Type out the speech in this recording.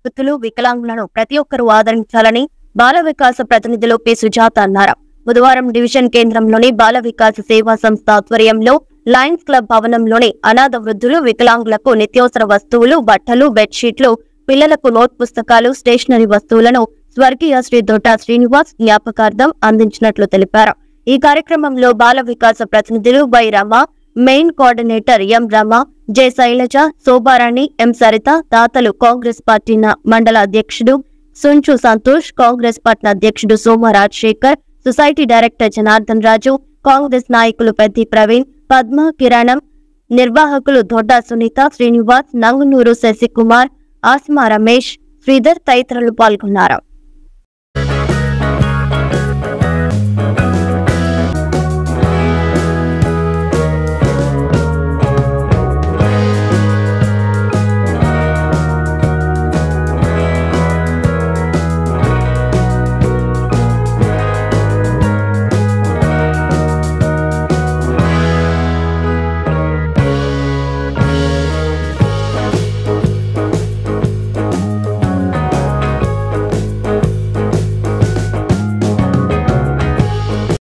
వృద్ధులు వికలాంగులను ప్రతి ఒక్కరూ ఆదరించాలని బాల వికాస ప్రతినిధులు పి సుజాత అన్నారు బుధవారం డివిజన్ కేంద్రంలోని బాల వికాస సేవా సంస్థ ఆధ్వర్యంలో లయన్స్ క్లబ్ భవనంలోని అనాథ వృద్ధులు వికలాంగులకు నిత్యావసర వస్తువులు బట్టలు బెడ్షీట్లు పిల్లలకు నోట్ పుస్తకాలు స్టేషనరీ వస్తువులను స్వర్గీయ శ్రీ దొడ్డ శ్రీనివాస్ జ్ఞాపకార్థం అందించినట్లు తెలిపారు ఈ కార్యక్రమంలో బాల వికాస ప్రతినిధులు Y Rama main coordinator M Rama J Sailaja Shobharani M Saritha దాతలు కాంగ్రెస్ పార్టీ న- మండల అధ్యక్షుడు సుంచు సంతోష్ కాంగ్రెస్ పట్న అధ్యక్షుడు సోమ రాజశేఖర్ సొసైటీ డైరెక్టర్ జనార్దన్ రాజు కాంగ్రెస్ నాయకులు పెద్ది ప్రవీణ్ పద్మ కిరణం నిర్వాహకులు దొడ్డ సునీత శ్రీనివాస్ నంగునూరు శశికుమార్ ఆస్మా రమేష్ శ్రీధర్ తదితరులు పాల్గొన్నారు